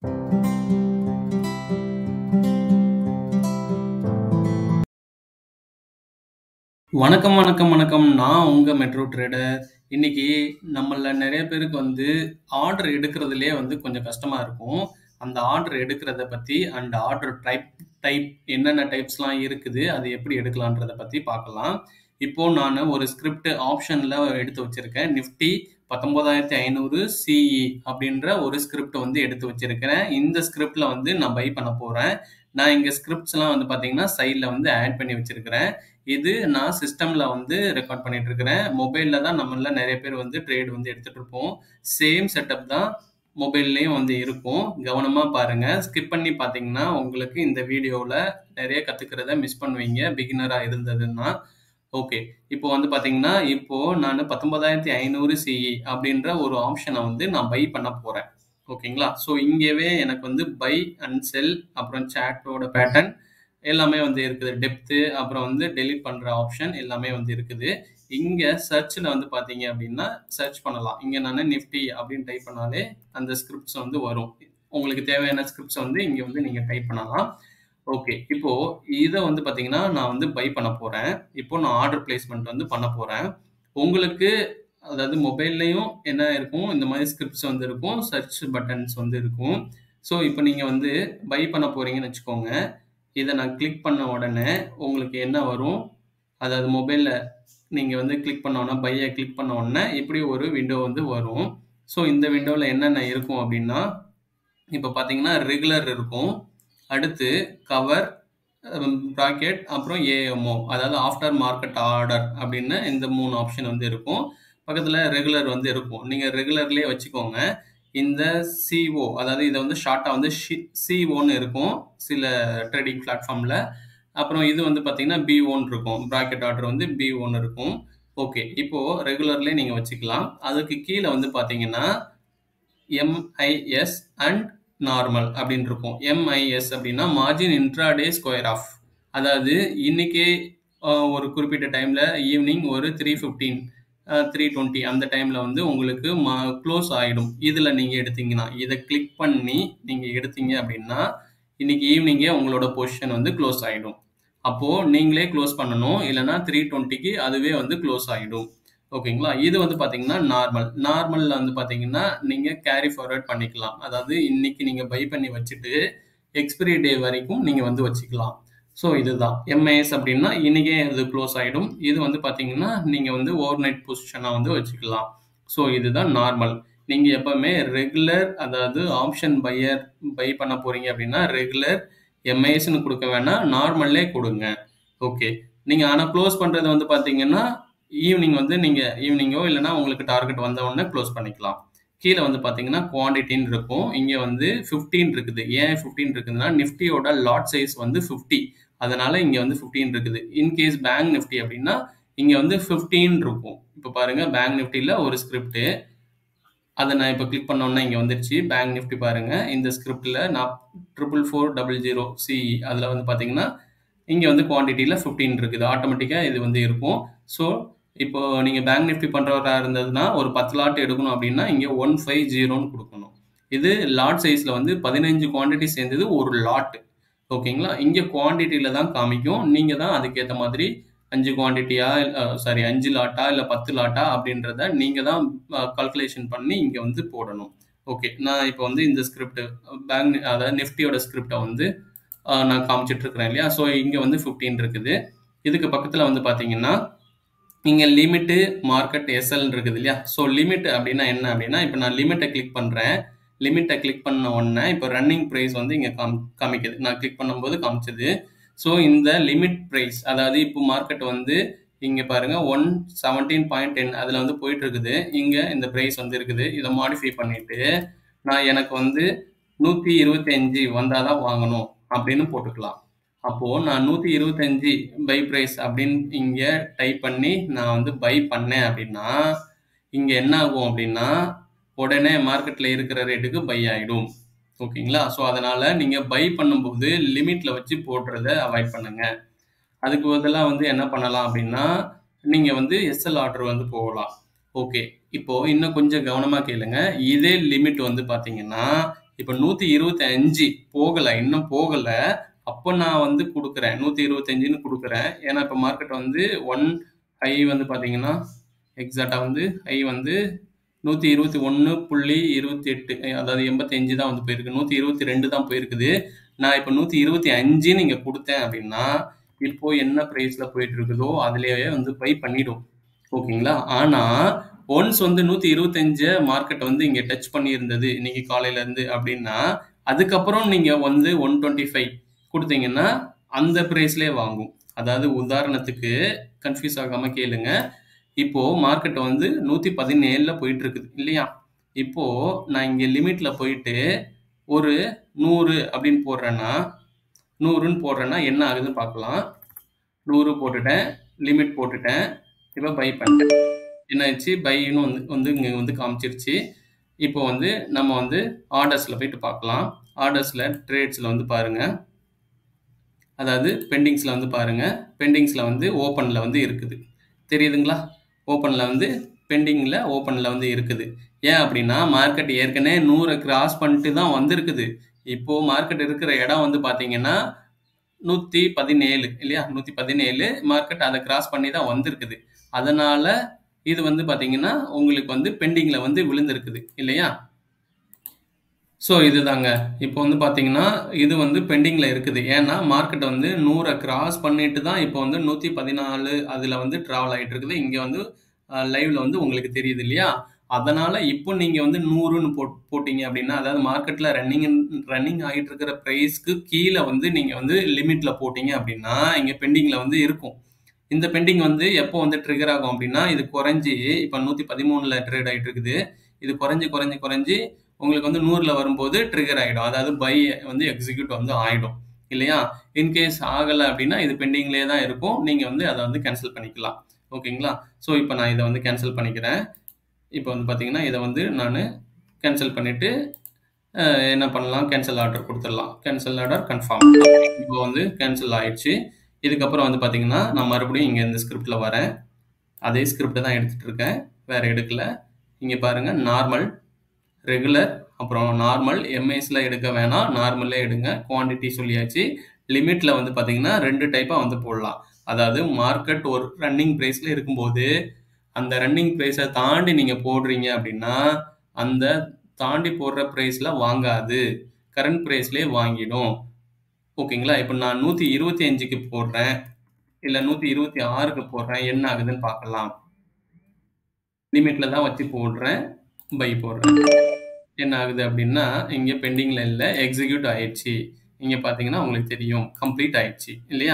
வணக்கம், வணக்கம், வணக்கம். நான் உங்க மெட்ரோ ட்ரேடர். இன்னைக்கு நம்மள்ல நெறைய பேருக்கு வந்து ஆர்டர் எடுக்கிறதிலேயே வந்து கொஞ்சம் கஷ்டமா இருக்கும். அந்த ஆர்டர் எடுக்கிறத பத்தி அண்ட் ஆர்டர் டைப் டைப் என்னென்ன டைப்ஸ்லாம் இருக்குது, அது எப்படி எடுக்கலான்றத பத்தி பார்க்கலாம். இப்போ நானு ஒரு ஸ்கிரிப்ட் ஆப்ஷன்ல எடுத்து வச்சிருக்கேன். நிஃப்டி 19500 சிஇ அப்படின்ற ஒரு ஸ்கிரிப்ட் வந்து எடுத்து வச்சிருக்கிறேன். இந்த ஸ்கிரிப்ட்ல வந்து நான் பை பண்ண போறேன். நான் இங்க ஸ்கிரிப்ட்ஸ்லாம் வந்து பார்த்தீங்கன்னா, சைட்ல வந்து ஆட் பண்ணி வச்சிருக்கிறேன். இது நான் சிஸ்டம்ல வந்து ரெக்கார்ட் பண்ணிட்டு இருக்கிறேன். மொபைல்ல தான் நம்மள்ல நெறைய பேர் வந்து ட்ரேட் வந்து எடுத்துட்டு இருப்போம். சேம் செட்டப் தான் மொபைல்லயும் வந்து இருக்கும். கவனமா பாருங்க. ஸ்கிப் பண்ணி பார்த்தீங்கன்னா, உங்களுக்கு இந்த வீடியோல நெறைய கத்துக்கிறத மிஸ் பண்ணுவீங்க. பிகினரா இருந்ததுன்னா. ஓகே. இப்போ வந்து பார்த்தீங்கன்னா, இப்போ நானு 19500 சிஇ அப்படின்ற ஒரு ஆப்ஷன வந்து நான் பை பண்ண போறேன். ஓகேங்களா? ஸோ இங்கவே எனக்கு வந்து பை அண்ட் செல் அப்புறம் சார்ட்டோட பேட்டர்ன் எல்லாமே வந்து இருக்குது. டெப்த் அப்புறம் வந்து டெலீட் பண்ற ஆப்ஷன் எல்லாமே வந்து இருக்குது. இங்க சர்ச்ல வந்து பார்த்தீங்க அப்படின்னா, சர்ச் பண்ணலாம். இங்க நானு நிஃப்டி அப்படின்னு டைப் பண்ணாலே அந்த ஸ்கிரிப்ட்ஸ் வந்து வரும். உங்களுக்கு தேவையான ஸ்கிரிப்ட்ஸ வந்து இங்க வந்து நீங்க டைப் பண்ணலாம். ஓகே. இப்போ இத வந்து பார்த்தீங்கன்னா, நான் வந்து பை பண்ண போறேன். இப்போ நான் ஆர்டர் பிளேஸ்மென்ட் வந்து பண்ண போறேன். உங்களுக்கு அதாவது மொபைல்லயும் என்ன இருக்கும், இந்த மாரி ஸ்கிரிப்ட்ஸ் வந்து இருக்கும். சர்ச் பட்டன்ஸ் வந்து இருக்கும். ஸோ இப்போ நீங்க வந்து பை பண்ண போறீங்கன்னு வச்சுக்கோங்க. இத நான் கிளிக் பண்ண உடனே உங்களுக்கு என்ன வரும், அதாவது மொபைல்ல நீங்க வந்து கிளிக் பண்ண உடனே பைய கிளிக் பண்ண உடனே இப்படி ஒரு விண்டோ வந்து வரும். ஸோ இந்த விண்டோல என்னென்ன இருக்கும் அப்படின்னா, இப்போ பார்த்தீங்கன்னா ரெகுலர் இருக்கும். அடுத்து கவர், ம் பிராக்கெட் அப்புறம் ஏஎம்ஓ அதாவது ஆஃப்டர் மார்க்கெட் ஆர்டர் அப்படின்னு இந்த 3 ஆப்ஷன் வந்து இருக்கும். பக்கத்துல ரெகுலர் வந்து இருக்கும். நீங்க ரெகுலர்லயே வச்சுக்கோங்க. இந்த சிஓ அதாவது இத வந்து ஷார்ட்டா வந்து ஷி சிஓன்னு இருக்கும். சில ட்ரேடிங் பிளாட்ஃபார்ம்ல. அப்புறம் இது வந்து பார்த்தீங்கன்னா, பி1 இருக்கும். பிராக்கெட் ஆர்டர் வந்து பி1 இருக்கும். ஓகே. இப்போ ரெகுலர்லயே நீங்க வச்சுக்கலாம். அதுக்கு கீழ வந்து பார்த்தீங்கன்னா, எம்ஐஎஸ் அண்ட் நார்மல் அப்படின்னு இருக்கும். எம்ஐஎஸ் அப்படின்னா மார்ஜின் இன்ட்ராடே ஸ்கொயர் ஆஃப். அதாவது இன்னைக்கே அ ஒரு குறிப்பிட்ட டைம்ல ஈவினிங் ஒரு 3:15 அ 3:20 அந்த டைம்ல வந்து உங்களுக்கு ம குளோஸ் ஆயிடும். இதுல நீங்க எடுத்தீங்கன்னா. இத கிளிக் பண்ணி நீங்க எடுத்தீங்க அப்படின்னா, இன்னைக்கு ஈவினிங்கே உங்களோட பொசிஷன் வந்து குளோஸ் ஆயிடும். அப்போ நீங்களே குளோஸ் பண்ணணும். இல்லன்னா 3:20க்கு அதுவே வந்து குளோஸ் ஆயிடும். ஓகேங்களா? இது வந்து பார்த்தீங்கன்னா நார்மல். நார்மல்ல வந்து பார்த்தீங்கன்னா, நீங்க கேரி ஃபார்வர்ட் பண்ணிக்கலாம். அதாவது இன்னைக்கு நீங்க பை பண்ணி வச்சுட்டு, எக்ஸ்பைரி டே வரைக்கும் நீங்க வந்து வச்சுக்கலாம். ஸோ இதுதான். எம்ஐஎஸ் அப்படின்னா இன்னைக்கே இது குளோஸ் ஆயிடும். இது வந்து பார்த்தீங்கன்னா, நீங்க வந்து ஓவர் நைட் பொசிஷனா வந்து வச்சுக்கலாம். ஸோ இதுதான் நார்மல். நீங்க எப்பவுமே ரெகுலர் அதாவது ஆப்ஷன் பையர் பை பண்ண போறீங்க அப்படின்னா, ரெகுலர் எம்ஐஎஸ்ன்னு குடுக்க வேணாம். நார்மல்லே குடுங்க. ஓகே. நீங்க ஆனா குளோஸ் பண்றது வந்து பார்த்தீங்கன்னா, ஈவினிங் வந்து நீங்க ஈவினிங்கோ இல்லன்னா உங்களுக்கு டார்கெட் வந்த உடனே குளோஸ் பண்ணிக்கலாம். கீழ வந்து பார்த்தீங்கன்னா, குவான்டிட்டின்னு இருக்கும். இங்க வந்து 15 இருக்குது. ஏன் 15 இருக்குதுன்னா, நிஃப்டியோட லாட் சைஸ் வந்து 50. அதனால இங்க வந்து 15 இருக்குது. இன் கேஸ் பேங்க் நிஃப்டி அப்படின்னா, இங்க வந்து 15 இருக்கும். இப்ப பாருங்க பேங்க் நிஃப்டில ஒரு ஸ்கிரிப்ட். அத நான் இப்ப கிளிக் பண்ண உடனே இங்க வந்துருச்சு. பேங்க் நிஃப்டி பாருங்க. இந்த ஸ்கிரிப்ட்ல நான் 44400 சிஇ அதுல வந்து பார்த்தீங்கன்னா, இங்க வந்து குவான்டிட்டில 15 இருக்குது. ஆட்டோமேட்டிக்கா இது வந்து இருக்கும். ஸோ இப்போ நீங்க பேங்க் நிஃப்டி பண்றவரா இருந்ததுன்னா, ஒரு 10 லாட் எடுக்கணும் அப்படின்னா, இங்க 150ன்னு குடுக்கணும். இது லாட் சைஸ்ல வந்து 15 குவான்டிட்டி சேர்ந்தது ஒரு லாட். ஓகேங்களா? இங்க குவான்டிட்டில தான் காமிக்கும். நீங்க தான் அதுக்கேத்த மாதிரி 5 குவான்டிட்டியா அ சாரி 5 லாட்டா இல்ல 10 லாட்டா அப்படின்றத நீங்க தான் அ கால்குலேஷன் பண்ணி இங்க வந்து போடணும். ஓகே. நான் இப்ப வந்து இந்த ஸ்கிரிப்ட் பேங்க் அதாவது நிஃப்டியோட ஸ்கிரிப்ட்ட வந்து அ நான் காமிச்சிட்டு இருக்கிறேன் இல்லையா? ஸோ இங்க வந்து 15 இருக்குது. இதுக்கு பக்கத்துல வந்து பார்த்தீங்கன்னா, இங்க லிமிட், மார்க்கெட், எஸ்எல்ன்னு இருக்குது இல்லையா? ஸோ லிமிட் அப்படின்னா என்ன அப்படின்னா, இப்ப நான் லிமிட்ட கிளிக் பண்றேன். லிமிட்ட கிளிக் பண்ண உடனே இப்ப ரன்னிங் பிரைஸ் வந்து இங்க காம் காமிக்குது. நான் கிளிக் பண்ணும்போது காமிச்சது. ஸோ இந்த லிமிட் பிரைஸ் அதாவது இப்போ மார்க்கெட் வந்து இங்க பாருங்க 117.10 அதுல வந்து போயிட்டு இருக்குது. இங்க இந்த பிரைஸ் வந்து இருக்குது. இத மாடிஃபை பண்ணிட்டு, நான் எனக்கு வந்து 125 வந்தா தான் வாங்கணும் அப்படின்னு போட்டுக்கலாம். அப்போ நான் 125 பை பிரைஸ் அப்படின்னு இங்க டைப் பண்ணி நான் வந்து பை பண்ணேன் அப்படின்னா, இங்க என்ன ஆகும் அப்படின்னா, உடனே மார்க்கெட்ல இருக்கிற ரேட்டுக்கு பை ஆயிடும். ஓகேங்களா? ஸோ அதனால நீங்க பை பண்ணும்போது லிமிட்ல வச்சு போடுறத அவாய்ட் பண்ணுங்க. அதுக்கு பதிலா வந்து என்ன பண்ணலாம் அப்படின்னா, நீங்க வந்து எஸ்எல் ஆர்டர் வந்து போகலாம். ஓகே. இப்போ இன்னும் கொஞ்சம் கவனமா கேளுங்க. இதே லிமிட் வந்து பார்த்தீங்கன்னா, இப்ப 125 போகல. இன்னும் போகல. அப்ப நான் வந்து குடுக்குறேன். 125ன்னு குடுக்குறேன். ஏன்னா, இப்ப மார்க்கெட் வந்து 1 ஹை வந்து பார்த்தீங்கன்னா, எக்ஸாக்ட்டா வந்து ஹை வந்து 121.28 அதாவது 85 தான் வந்து போயிருக்கு. 122 தான் போயிருக்குது. நான் இப்ப 125ன்னு இங்க குடுத்தேன் அப்படின்னா, இப்போ என்ன பிரைஸ்ல போயிட்டு இருக்குதோ, அதிலேயே வந்து பை பண்ணிடும். ஓகேங்களா? ஆனா, ஒன்ஸ் வந்து 125 மார்க்கெட் வந்து இங்க டச் பண்ணியிருந்தது, இன்னைக்கு காலையில இருந்து அப்படின்னா, அதுக்கப்புறம் நீங்க வந்து 125 குடுத்தீங்கன்னா, அந்த பிரைஸ்லயே வாங்கும். அதாவது உதாரணத்துக்கு கன்ஃப்யூஸ் ஆகாம கேளுங்க. இப்போ மார்க்கெட் வந்து 117ல போயிட்டு இருக்குது இல்லையா? இப்போ நான் இங்க லிமிட்ல போயிட்டு ஒரு 100 அப்படின்னு போடுறேன்னா 100ன்னு போடுறேன்னா என்ன ஆகுதுன்னு பார்க்கலாம். 100 போட்டுட்டேன். லிமிட் போட்டுட்டேன். இப்ப பை பண்ணிட்டேன். என்ன ஆயிடுச்சு? பைன்னு வந்து வந்து இங்க வந்து காமிச்சிருச்சு. இப்போ வந்து நம்ம வந்து ஆர்டர்ஸ்ல போயிட்டு பார்க்கலாம். ஆர்டர்ஸ்ல ட்ரேட்ஸ்ல வந்து பாருங்க. அதாவது பெண்டிங்ஸ்ல வந்து பாருங்க. பெண்டிங்ஸ்ல வந்து ஓப்பன்ல வந்து இருக்குது. தெரியுதுங்களா? ஓப்பன்ல வந்து பெண்டிங்ல ஓப்பன்ல வந்து இருக்குது. ஏன் அப்படின்னா, மார்க்கெட் ஏற்கனவே 100 கிராஸ் பண்ணிட்டு தான் வந்திருக்குது. இப்போ மார்க்கெட் இருக்கிற இடம் வந்து பார்த்தீங்கன்னா, 117 இல்லையா? 117 மார்க்கெட் அத கிராஸ் பண்ணி தான் வந்திருக்குது. அதனால இது வந்து பார்த்தீங்கன்னா, உங்களுக்கு வந்து பெண்டிங்ல வந்து விழுந்திருக்குது இல்லையா? ஸோ இதுதாங்க. இப்போ வந்து பார்த்தீங்கன்னா, இது வந்து பெண்டிங்ல இருக்குது. ஏன்னா, மார்க்கெட் வந்து 100 கிராஸ் பண்ணிட்டு தான் இப்போ வந்து 114 அதுல வந்து டிராவல் ஆயிட்டு இருக்குது. இங்க வந்து அ லைவ்ல வந்து உங்களுக்கு தெரியுது இல்லையா? அதனால இப்போ நீங்க வந்து 100ன்னு போட் போட்டீங்க அப்படின்னா, அதாவது மார்க்கெட்ல ரன்னிங் ரன்னிங் ஆயிட்டு இருக்கிற பிரைஸ்க்கு கீழ வந்து நீங்க வந்து லிமிட்ல போட்டீங்க அப்படின்னா, இங்க பெண்டிங்ல வந்து இருக்கும். இந்த பெண்டிங் வந்து எப்போ வந்து ட்ரிகர் ஆகும் அப்படின்னா, இது குறைஞ்சு இப்ப 113ல ட்ரேட் ஆயிட்டு இருக்குது. இது குறைஞ்சு, குறைஞ்சு, குறைஞ்சு உங்களுக்கு வந்து 100ல வரும்போது ட்ரிகர் ஆயிடும். அதாவது பை வந்து எக்ஸிக்யூட் வந்து ஆயிடும். இல்லையா? இன்கேஸ் ஆகல அப்படின்னா, இது பெண்டிங்லயே தான் இருக்கும். நீங்க வந்து அத வந்து கேன்சல் பண்ணிக்கலாம். ஓகேங்களா? ஸோ இப்ப நான் இத வந்து கேன்சல் பண்ணிக்கிறேன். இப்ப வந்து பார்த்தீங்கன்னா, இத வந்து நானு கேன்சல் பண்ணிட்டு, அ என்ன பண்ணலாம்? கேன்சல் ஆர்டர் குடுத்துடலாம். Cancel order confirm. இப்போ வந்து கேன்சல் ஆயிடுச்சு. இதுக்கப்புறம் வந்து பார்த்தீங்கன்னா, நான் மறுபடியும் இங்க இந்த ஸ்கிரிப்ட்ல வரேன். அதே ஸ்கிரிப்ட் தான் எடுத்துட்டு இருக்கேன். வேற எடுக்கல. இங்க பாருங்க நார்மல், ரெகுலர், அப்புறம் நார்மல், எம்ஐஸ்ல எடுக்க வேணாம். நார்மல்லே எடுங்க. குவான்டிட்டி சொல்லியாச்சு. லிமிட்ல வந்து பார்த்தீங்கன்னா, 2 டைப்பா வந்து போடலாம். அதாவது மார்க்கெட் ஒரு ரன்னிங் பிரைஸ்ல இருக்கும்போது, அந்த ரன்னிங் பிரைஸ தாண்டி நீங்க போடுறீங்க அப்படின்னா, அந்த தாண்டி போடுற பிரைஸ்ல வாங்காது. கரண்ட் பிரைஸ்லயே வாங்கிடும். ஓகேங்களா? இப்ப நான் 125க்கு போடுறேன். இல்ல 126க்கு போடுறேன். என்ன ஆகுதுன்னு பார்க்கலாம். லிமிட்ல தான் வச்சு போடுறேன். பை போடுறேன். என்ன ஆகுது அப்படின்னா, இங்க பெண்டிங்ல இல்ல. எக்ஸிக்யூட் ஆயிடுச்சு. இங்க பார்த்தீங்கன்னா, உங்களுக்கு தெரியும். கம்ப்ளீட் ஆயிடுச்சு. இல்லையா?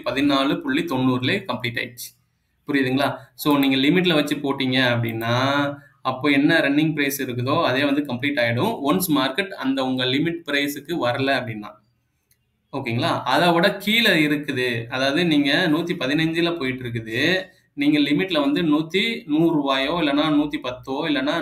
114.90லயே கம்ப்ளீட் ஆயிடுச்சு. புரியுதுங்களா? ஸோ நீங்க லிமிட்ல வச்சு போட்டீங்க அப்படின்னா, அப்போ என்ன ரன்னிங் பிரைஸ் இருக்குதோ, அதே வந்து கம்ப்ளீட் ஆயிடும். ஒன்ஸ் மார்க்கெட் அந்த உங்க லிமிட் பிரைஸ்க்கு வரல அப்படின்னா. ஓகேங்களா? அத விட கீழ இருக்குது. அதாவது நீங்க 115ல போயிட்டு இருக்குது. நீங்க லிமிட்ல வந்து 100 ரூ. இல்லன்னா 110 இல்லன்னா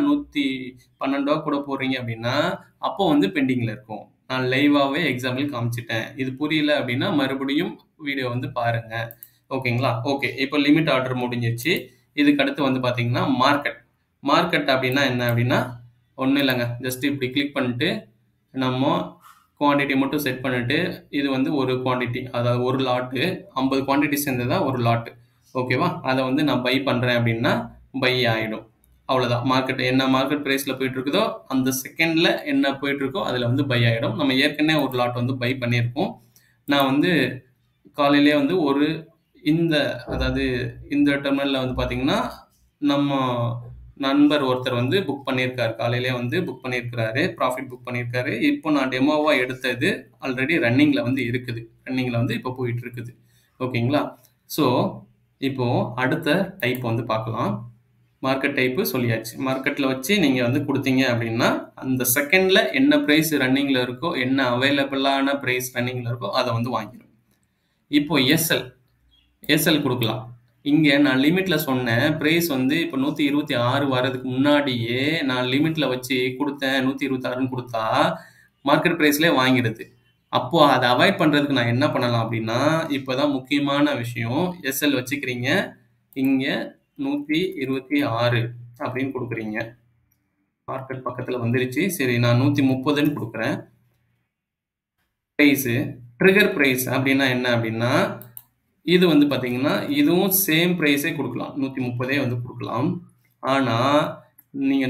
112 கூட போடுறீங்க அப்படின்னா, அப்போ வந்து பெண்டிங்ல இருக்கும். நான் லைவாவே எக்ஸாம்பிள் காமிச்சுட்டேன். இது புரியல அப்படின்னா, மறுபடியும் வீடியோ வந்து பாருங்க. ஓகேங்களா? ஓகே. இப்போ லிமிட் ஆர்டர் முடிஞ்சிருச்சு. இதுக்கு அடுத்து வந்து பார்த்தீங்கன்னா, மார்க்கெட். மார்க்கெட் அப்படின்னா என்ன அப்படின்னா, ஒண்ணும் இல்லங்க. ஜஸ்ட் இப்படி கிளிக் பண்ணிட்டு, நம்ம குவான்டிட்டி மட்டும் செட் பண்ணிட்டு, இது வந்து ஒரு குவான்டிட்டி. அதாவது ஒரு லாட்டு. 50 குவான்டிட்டி சேர்ந்ததா ஒரு லாட். ஓகேவா? அத வந்து நான் பை பண்றேன் அப்படின்னா, பை ஆயிடும். அவ்வளோதான். மார்க்கெட் என்ன மார்க்கெட் பிரைஸ்ல போயிட்டு இருக்குதோ, அந்த செகண்ட்ல என்ன போயிட்டு இருக்கோ, அதுல வந்து பை ஆயிடும். நம்ம ஏற்கனவே ஒரு லாட் வந்து பை பண்ணியிருக்கோம். நான் வந்து காலையிலேயே வந்து ஒரு இந்த அதாவது இந்த டெர்மினல்ல வந்து பார்த்தீங்கன்னா, நம்ம நண்பர் ஒருத்தர் வந்து புக் பண்ணியிருக்காரு. காலையிலேயே வந்து புக் பண்ணியிருக்கிறாரு. ப்ராஃபிட் புக் பண்ணியிருக்காரு. இப்போ நான் டெமோவா எடுத்தது ஆல்ரெடி ரன்னிங்ல வந்து இருக்குது. ரன்னிங்ல வந்து இப்போ போயிட்டு இருக்குது. ஓகேங்களா? ஸோ இப்போ அடுத்த டைப் வந்து பார்க்கலாம். மார்க்கெட் டைப் சொல்லியாச்சு. மார்க்கெட்ல வச்சு நீங்க வந்து குடுத்தீங்க அப்படின்னா, அந்த செகண்ட்ல என்ன பிரைஸ் ரன்னிங்ல இருக்கோ, என்ன அவைலபிளான பிரைஸ் ரன்னிங்ல இருக்கோ, அத வந்து வாங்கிடும். இப்போ எஸ்எல். எஸ்எல் குடுக்கலாம். இங்க நான் லிமிட்ல சொன்னேன். பிரைஸ் வந்து இப்போ 126 வர்றதுக்கு முன்னாடியே நான் லிமிட்ல வச்சு குடுத்தேன். 126ன்னு குடுத்தா, மார்க்கெட் பிரைஸ்லயே வாங்கிடுது. அப்போ அத அவாய்ட் பண்றதுக்கு நான் என்ன பண்ணலாம் அப்படின்னா, இப்ப தான் முக்கியமான விஷயம். எஸ்எல் வச்சுக்கிறீங்க. இங்க 126 அப்படின்னு குடுக்குறீங்க. மார்க்கெட் பக்கத்துல வந்துருச்சு. சரி நான் 130ன்னு குடுக்குறேன். பிரைஸு ட்ரிகர் பிரைஸ் அப்டின்னா என்ன அப்டின்னா, இது வந்து பார்த்தீங்கன்னா, இதுவும் சேம் பிரைஸே குடுக்கலாம். 130ஏ வந்து குடுக்கலாம். ஆனா, நீங்க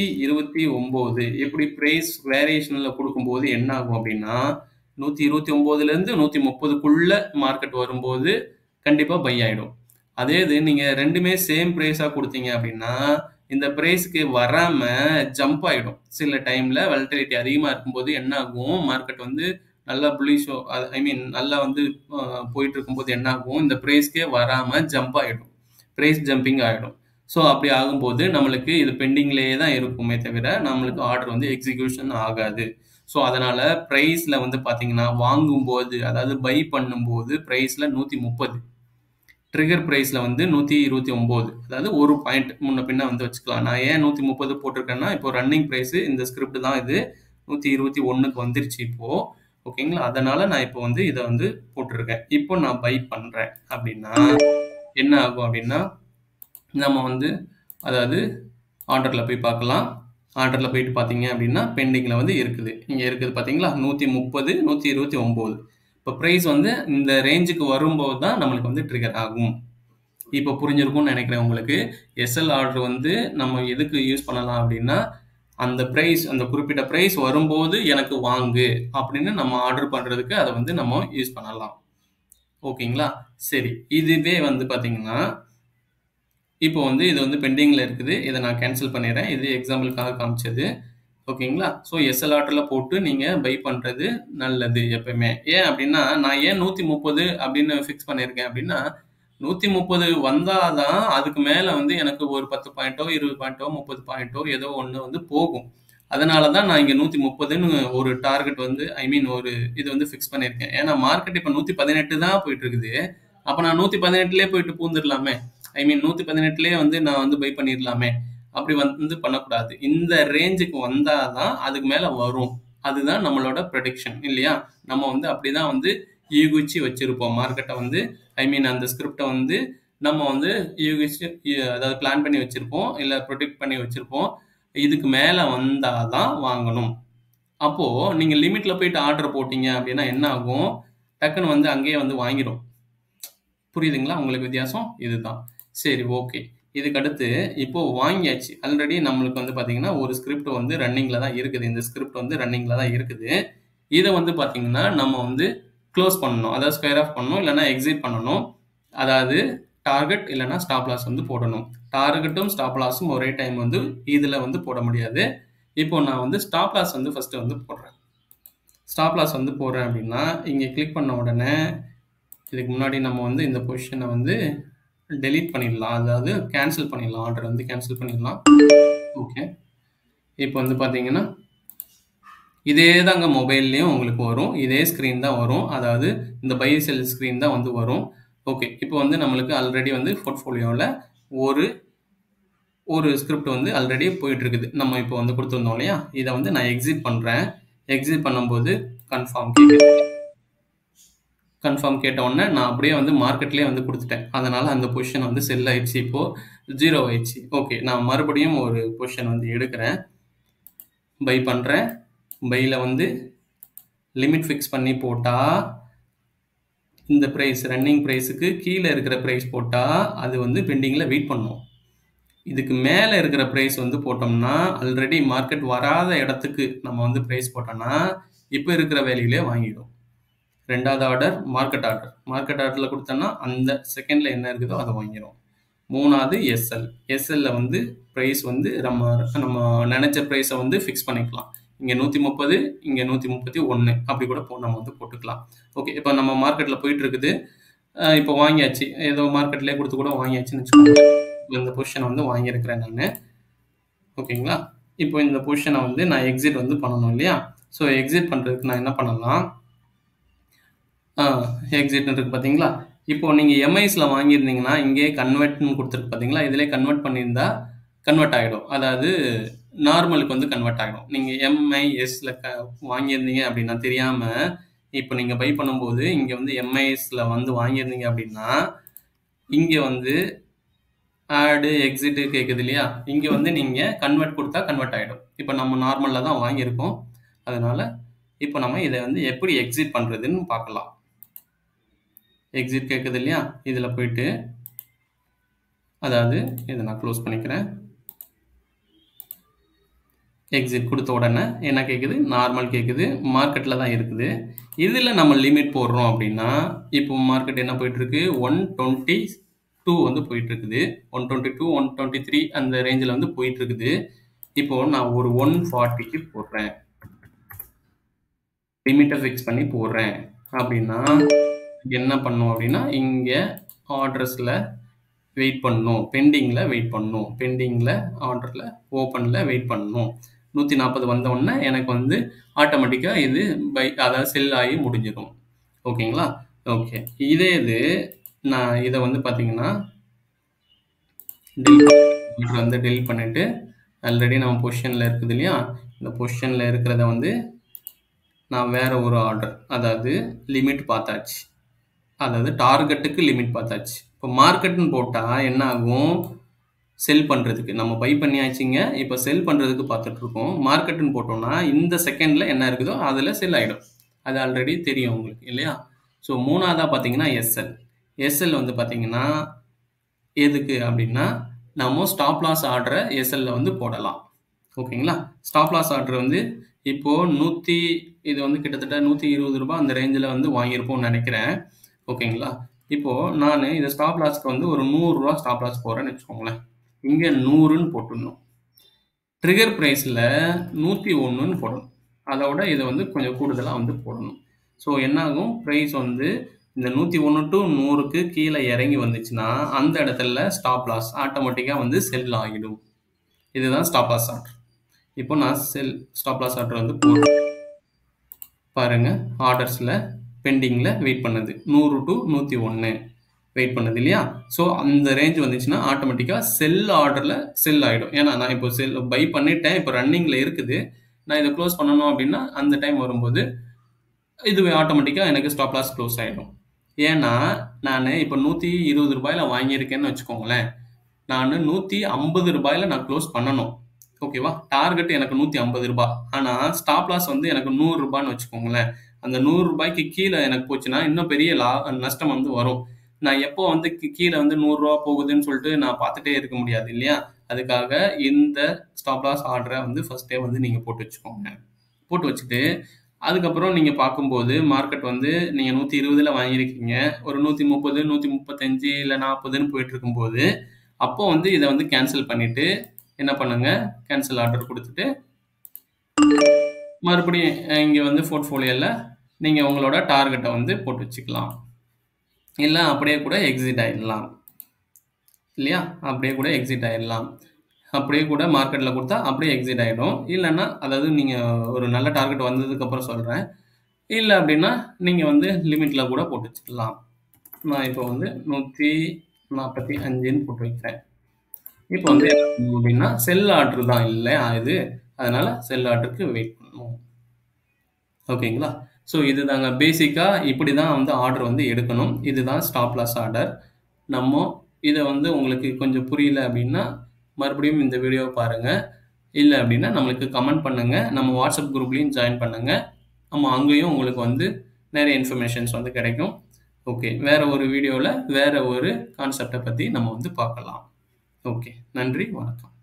129 எப்படி பிரைஸ் வேரியேஷன்ல குடுக்கும்போது என்ன ஆகும் அப்டின்னா, 129லேருந்து 130க்குள்ள மார்க்கெட் வரும்போது கண்டிப்பா பை ஆயிடும். அதே இது நீங்க 2மே சேம் பிரைஸா குடுத்தீங்க அப்டின்னா, இந்த பிரைஸ்க்கு வராம ஜம்ப் ஆயிடும். சில டைம்ல வாலட்டிலிட்டி அதிகமா இருக்கும்போது என்ன ஆகும், மார்க்கெட் வந்து நல்லா புல்லிஷோ ஐ மீன் நல்லா வந்து அ போயிட்டு இருக்கும்போது என்ன ஆகும், இந்த பிரைஸ்க்கே வராம ஜம்ப் ஆயிடும். பிரைஸ் ஜம்பிங் ஆயிடும். ஸோ அப்படி ஆகும்போது நம்மளுக்கு இது பெண்டிங்லேயே தான் இருக்குமே தவிர, நம்மளுக்கு ஆர்டர் வந்து எக்ஸிக்யூஷன் ஆகாது. ஸோ அதனால பிரைஸ்ல வந்து பார்த்தீங்கன்னா, வாங்கும்போது அதாவது பை பண்ணும்போது பிரைஸ்ல 130 ட்ரிகர் பிரைஸ்ல வந்து 129 அதாவது 1 பாயிண்ட் முன்ன பின்ன வந்து வச்சுக்கலாம். நான் ஏன் 130 போட்டிருக்கேன்னா, இப்போ ரன்னிங் பிரைஸ் இந்த ஸ்கிரிப்ட் தான் இது. 121க்கு வந்துருச்சு இப்போ. ஓகேங்களா? அதனால நான் இப்போ வந்து இத வந்து போட்டிருக்கேன். இப்போ நான் பை பண்றேன் அப்டின்னா, என்ன ஆகும் அப்டின்னா, நம்ம வந்து அதாவது ஆர்டர்ல போய் பார்க்கலாம். ஆர்டர்ல போயிட்டு பார்த்தீங்க அப்டின்னா, பெண்டிங்ல வந்து இருக்குது. இங்க இருக்குது பார்த்தீங்களா? 130, 129. இப்போ பிரைஸ் வந்து இந்த ரேஞ்சுக்கு வரும்போது தான் நம்மளுக்கு வந்து ட்ரிகர் ஆகும். இப்போ புரிஞ்சிருக்கும்னு நெனைக்கிறேன் உங்களுக்கு. எஸ்எல் ஆர்டர் வந்து நம்ம எதுக்கு யூஸ் பண்ணலாம் அப்டின்னா, அந்த பிரைஸ் அந்த குறிப்பிட்ட பிரைஸ் வரும்போது எனக்கு வாங்கு அப்படின்னு நம்ம ஆர்டர் பண்றதுக்கு அத வந்து நம்ம யூஸ் பண்ணலாம். ஓகேங்களா? சரி. இதுவே வந்து பார்த்தீங்கன்னா, இப்போ வந்து இது வந்து பெண்டிங்ல இருக்குது. இத நான் கேன்சல் பண்ணிர்றேன். இது எக்ஸாம்பிள்க்காக காமிச்சது. ஓகேங்களா? ஸோ எஸ்எல் ஆர்டர்ல போட்டு நீங்க பை பண்றது நல்லது எப்பயுமே. ஏன் அப்டின்னா, நான் ஏன் 130 அப்டின்னு ஃபிக்ஸ் பண்ணியிருக்கேன் அப்டின்னா, 130 வந்தா தான் அதுக்கு மேல வந்து எனக்கு ஒரு 10 பாயிண்டோ, 20 பாயிண்டோ, 30 பாயிண்டோ ஏதோ ஒண்ணு வந்து போகும். அதனால தான் நான் இங்க 130ன்னு ஒரு டார்கெட் வந்து ஐ மீன் ஒரு இது வந்து ஃபிக்ஸ் பண்ணியிருக்கேன். ஏன்னா மார்க்கெட் இப்ப 118 தான் போயிட்டு இருக்குது. அப்ப நான் 118லயே போயிட்டு பூந்துரலாமே. ஐ மீன் 118லயே வந்து நான் வந்து பை பண்ணிரலாமே. அப்படி வந்து பண்ணக்கூடாது. இந்த ரேஞ்சுக்கு வந்தா தான் அதுக்கு மேல வரும். அதுதான் நம்மளோட ப்ரெடிக்ஷன் இல்லையா? நம்ம வந்து அப்படிதான் வந்து யூகிச்சு வச்சிருப்போம். மார்க்கெட்ட வந்து ஐ மீன் அந்த ஸ்கிரிப்ட்ட வந்து நம்ம வந்து யூகிச்சு அதாவது பிளான் பண்ணி வச்சிருப்போம். இல்ல ப்ரெடிக்ட் பண்ணி வச்சிருப்போம். இதுக்கு மேல வந்தா தான் வாங்கணும். அப்போ நீங்க லிமிட்ல போயிட்டு ஆர்டர் போட்டீங்க அப்டின்னா என்ன ஆகும், டக்குனு வந்து அங்கேயே வந்து வாங்கிரும். புரியுதுங்களா? உங்களுக்கு வித்தியாசம்? இதுதான். சரி ஓகே. இதுக்கு அடுத்து இப்போ வாங்கியாச்சு. ஆல்ரெடி நம்மளுக்கு வந்து பார்த்தீங்கன்னா, ஒரு ஸ்கிரிப்ட் வந்து ரன்னிங்ல தான் இருக்குது. இந்த ஸ்கிரிப்ட் வந்து ரன்னிங்ல தான் இருக்குது. இத வந்து பார்த்தீங்கன்னா, நம்ம வந்து குளோஸ் பண்ணணும். அதாவது ஸ்கொயர் ஆஃப் பண்ணணும். இல்லன்னா எக்ஸிட் பண்ணணும். அதாவது டார்கெட் இல்லன்னா ஸ்டாப் லாஸ் வந்து போடணும். டார்கெட்டும், ஸ்டாப் லாஸும் ஒரே டைம் வந்து இதுல வந்து போட முடியாது. இப்போ நான் வந்து ஸ்டாப் லாஸ் வந்து ஃபர்ஸ்ட் வந்து போடுறேன். ஸ்டாப் லாஸ் வந்து போடுறேன் அப்டின்னா, இங்க கிளிக் பண்ண உடனே இதுக்கு முன்னாடி நம்ம வந்து இந்த பொசிஷன வந்து டெலீட் பண்ணிடலாம். அதாவது கேன்சல் பண்ணிடலாம். ஆர்டர் வந்து கேன்சல் பண்ணிடலாம். ஓகே. இப்போ வந்து பார்த்தீங்கன்னா இதே தாங்க மொபைல்லயும் உங்களுக்கு வரும். இதே ஸ்க்ரீன் தான் வரும். அதாவது இந்த பை, செல் ஸ்க்ரீன் தான் வந்து வரும். ஓகே. இப்போ வந்து நம்மளுக்கு ஆல்ரெடி வந்து போர்ட்ஃபோலியோல ஒரு ஒரு ஸ்கிரிப்ட் வந்து ஆல்ரெடி போயிட்டு இருக்குது. நம்ம இப்போ வந்து குடுத்திருந்தோம் இல்லையா? இத வந்து நான் எக்ஸிட் பண்றேன். எக்ஸிட் பண்ணும்போது கன்ஃபார்ம் கேக்குது. கன்ஃபார்ம் கேட்ட உடனே நான் அப்படியே வந்து மார்க்கெட்லயே வந்து குடுத்துட்டேன். அதனால அந்த பொசிஷன் வந்து செல் ஆயிடுச்சு இப்போ. 0 ஆயிடுச்சு. ஓகே. நான் மறுபடியும் ஒரு பொசிஷன் வந்து எடுக்கிறேன். பை பண்றேன். பைல வந்து லிமிட் ஃபிக்ஸ் பண்ணி போட்டா, இந்த பிரைஸ் ரன்னிங் பிரைஸ்க்கு கீழ இருக்கிற பிரைஸ் போட்டா, அது வந்து பெண்டிங்ல வெயிட் பண்ணும். இதுக்கு மேல இருக்கிற பிரைஸ் வந்து போட்டோம்னா, ஆல்ரெடி மார்க்கெட் வராத இடத்துக்கு நம்ம வந்து பிரைஸ் போட்டோம்னா, இப்ப இருக்கிற வேல்யூலயே வாங்கிடும். 2வது ஆர்டர் மார்க்கெட் ஆர்டர். மார்க்கெட் ஆர்டர்ல குடுத்தோம்னா, அந்த செகண்ட்ல என்ன இருக்குதோ அத வாங்கிரும். 3வது எஸ்எல். எஸ்எல்ல வந்து பிரைஸ் வந்து நம்ம நம்ம நெனச்ச பிரைஸ வந்து ஃபிக்ஸ் பண்ணிக்கலாம். இங்க 130 இங்க 131 அப்படி கூட போ நம்ம வந்து போட்டுக்கலாம். ஓகே. இப்ப நம்ம மார்க்கெட்ல போயிட்டு இருக்குது. அ இப்போ வாங்கியாச்சு. ஏதோ மார்க்கெட்லயே குடுத்து கூட வாங்கியாச்சுன்னு வச்சுக்கோங்க. இந்த பொசிஷன வந்து வாங்கியிருக்கிறேன் நானு. ஓகேங்களா? இப்போ இந்த பொசிஷன வந்து நான் எக்ஸிட் வந்து பண்ணணும் இல்லையா? ஸோ எக்ஸிட் பண்றதுக்கு நான் என்ன பண்ணலாம்? ஆ எக்ஸிட்ன்னு இருக்கு பார்த்தீங்களா? இப்போ நீங்க எம்ஐஸ்ல வாங்கியிருந்தீங்கன்னா, இங்கேயே கன்வெர்ட்ன்னு குடுத்திருக்கு பார்த்தீங்களா? இதிலயே கன்வெர்ட் பண்ணியிருந்தா கன்வெர்ட் ஆயிடும். அதாவது நார்மலுக்கு வந்து கன்வெர்ட் ஆயிடும். நீங்க எம்ஐஎஸ்ல க வாங்கியிருந்தீங்க அப்டின்னா தெரியாம, இப்ப நீங்க பை பண்ணும்போது இங்க வந்து எம்ஐஎஸ்ல வந்து வாங்கியிருந்தீங்க அப்டின்னா, இங்க வந்து ஆடு, எக்ஸிட் கேட்குது இல்லையா? இங்க வந்து நீங்க கன்வெர்ட் குடுத்தா கன்வெர்ட் ஆயிடும். இப்ப நம்ம நார்மல்ல தான் வாங்கியிருக்கோம். அதனால, இப்ப நம்ம இத வந்து எப்படி எக்ஸிட் பண்றதுன்னு பார்க்கலாம். எக்ஸிட் கேட்குது இல்லையா? இதுல போயிட்டு அதாவது இத நான் குளோஸ் பண்ணிக்கிறேன். எக்ஸிட் குடுத்த உடனே என்ன கேட்குது? நார்மல் கேட்குது. மார்க்கெட்ல தான் இருக்குது. இதுல நம்ம லிமிட் போடுறோம் அப்டின்னா, இப்போ மார்க்கெட் என்ன போயிட்டுருக்கு? 122 வந்து போயிட்டுருக்குது. 122, 123 அந்த ரேஞ்சுல வந்து போயிட்டுருக்குது. இப்போ நான் ஒரு 140க்கு போடுறேன். லிமிட்ட ஃபிக்ஸ் பண்ணி போடுறேன் அப்டின்னா, என்ன பண்ணும் அப்டின்னா, இங்க ஆர்டர்ஸ்ல வெயிட் பண்ணணும். பெண்டிங்ல வெயிட் பண்ணணும். பெண்டிங்ல, ஆர்டர்ல, ஓப்பன்ல வெயிட் பண்ணணும். 140 வந்த உடனே எனக்கு வந்து ஆட்டோமேட்டிக்கா இது பை அதாவது செல் ஆகி முடிஞ்சிரும். ஓகேங்களா? ஓகே. இதே இது நான் இத வந்து பார்த்தீங்கன்னா டெலீட் வந்து டெலீட் பண்ணிட்டு, ஆல்ரெடி நம்ம பொசிஷன்ல இருக்குது இல்லையா? இந்த பொசிஷன்ல இருக்கிறத வந்து நான் வேற ஒரு ஆர்டர் அதாவது லிமிட் பார்த்தாச்சு. அதாவது டார்கெட்டுக்கு லிமிட் பார்த்தாச்சு. இப்போ மார்க்கெட்ன்னு போட்டா என்ன ஆகும்? செல் பண்றதுக்கு. நம்ம பை பண்ணியாச்சுங்க. இப்ப செல் பண்றதுக்கு பார்த்துட்டுருக்கோம். மார்க்கெட்ன்னு போட்டோம்னா, இந்த செகண்ட்ல என்ன இருக்குதோ அதுல செல் ஆயிடும். அது ஆல்ரெடி தெரியும் உங்களுக்கு இல்லையா? ஸோ 3வதா பார்த்தீங்கன்னா எஸ்எல். எஸ்எல் வந்து பார்த்தீங்கன்னா, எதுக்கு அப்டின்னா, நம்ம ஸ்டாப் லாஸ் ஆர்டர எஸ்எல்ல வந்து போடலாம். ஓகேங்களா? ஸ்டாப் லாஸ் ஆர்டர் வந்து இப்போ 100 இது வந்து கிட்டத்தட்ட ரூ. 120 அந்த ரேஞ்சுல வந்து வாங்கியிருப்போம்னு நெனைக்கிறேன். ஓகேங்களா? இப்போ நானு இத ஸ்டாப் லாஸ்க்கு வந்து ஒரு ரூ. 100 ஸ்டாப் லாஸ் போடுறேன்னு வச்சுக்கோங்களேன். இங்க 100ன்னு போட்டுடணும். ட்ரிகர் பிரைஸ்ல 101ன்னு போடணும். அதோட இத வந்து கொஞ்சம் கூடுதலா வந்து போடணும். ஸோ என்ன ஆகும்? பிரைஸ் வந்து இந்த 101 டூ 100க்கு கீழ இறங்கி வந்துச்சுன்னா, அந்த இடத்துல ஸ்டாப் லாஸ் ஆட்டோமேட்டிக்கா வந்து செல் ஆகிடும். இதுதான் ஸ்டாப் லாஸ் ஆர்டர். இப்போ நான் செல் ஸ்டாப் லாஸ் ஆர்டர் வந்து போடுறேன். பாருங்க, ஆர்டர்ஸ்ல பெண்டிங்ல வெயிட் பண்ணுது. 100 டூ 101 வெயிட் பண்ணுது இல்லையா? ஸோ அந்த ரேஞ்ச் வந்துச்சுன்னா, ஆட்டோமேட்டிக்கா செல் ஆர்டர்ல செல் ஆயிடும். ஏன்னா நான் இப்போ செல் பை பண்ணிட்டேன். இப்ப ரன்னிங்ல இருக்குது. நான் இத குளோஸ் பண்ணணும் அப்டின்னா, அந்த டைம் வரும்போது, இதுவே ஆட்டோமேட்டிக்கா எனக்கு ஸ்டாப் லாஸ் குளோஸ் ஆயிடும். ஏன்னா, நானு இப்ப ரூ. 120ல வாங்கியிருக்கேன்னு வச்சுக்கோங்களேன். நானு ரூ. 150ல நான் குளோஸ் பண்ணணும். ஓகேவா? டார்கெட் எனக்கு ரூ. 150 ஆனா, ஸ்டாப் லாஸ் வந்து எனக்கு ரூ. 100ன்னு வச்சுக்கோங்களேன். அந்த ரூ. 100க்கு கீழ எனக்கு போச்சுன்னா, இன்னும் பெரிய லா நஷ்டம் வந்து வரும். நான் எப்போ வந்து கி கீழ வந்து ரூ. 100 போகுதுன்னு சொல்லிட்டு நான் பார்த்துட்டே இருக்க முடியாது இல்லையா? அதுக்காக இந்த ஸ்டாப் லாஸ் ஆர்டர வந்து ஃபர்ஸ்ட்டே வந்து நீங்க போட்டு வச்சுக்கோங்க. போட்டு வச்சுட்டு, அதுக்கப்புறம் நீங்க பார்க்கும்போது மார்க்கெட் வந்து நீங்க 120ல வாங்கியிருக்கீங்க. ஒரு 130, 135 இல்ல 40ன்னு போயிட்டுருக்கும்போது, அப்போ வந்து இத வந்து கேன்சல் பண்ணிட்டு, என்ன பண்ணுங்க? கேன்சல் ஆர்டர் குடுத்துட்டு மறுபடியும் இங்க வந்து போர்ட்ஃபோலியோல நீங்க உங்களோட டார்கெட்ட வந்து போட்டு வச்சுக்கலாம். இல்ல அப்படியே கூட எக்ஸிட் ஆயிடலாம். இல்லையா? அப்படியே கூட எக்ஸிட் ஆயிடலாம். அப்படியே கூட மார்க்கெட்ல குடுத்தா அப்படியே எக்ஸிட் ஆயிடும். இல்லன்னா, அதாவது நீங்க ஒரு நல்ல டார்கெட் வந்ததுக்கப்புறம் சொல்றேன். இல்ல அப்டின்னா, நீங்க வந்து லிமிட்ல கூட போட்டு வச்சுக்கலாம். நான் இப்போ வந்து 145ன்னு போட்டு வைக்கிறேன். இப்போ வந்து என்ன பண்ணணும் அப்டின்னா, செல் ஆர்டர் தான் இல்லையா இது? அதனால செல் ஆர்டருக்கு வெயிட் பண்ணணும். ஓகேங்களா? ஸோ இதுதாங்க பேசிக்கா இப்படி தான் வந்து ஆர்டர் வந்து எடுக்கணும். இதுதான் ஸ்டாப் லாஸ் ஆர்டர். நம்ம இத வந்து உங்களுக்கு கொஞ்சம் புரியல அப்டின்னா, மறுபடியும் இந்த வீடியோவ பாருங்க. இல்ல அப்டின்னா நம்மளுக்கு கமெண்ட் பண்ணுங்க. நம்ம வாட்ஸ்அப் குரூப்லயும் ஜாயின் பண்ணுங்க. நம்ம அங்கேயும் உங்களுக்கு வந்து நெறைய இன்ஃபர்மேஷன்ஸ் வந்து கிடைக்கும். ஓகே. வேற ஒரு வீடியோல வேற ஒரு கான்செப்ட்ட பத்தி நம்ம வந்து பார்க்கலாம். ஓகே. நன்றி. வணக்கம்.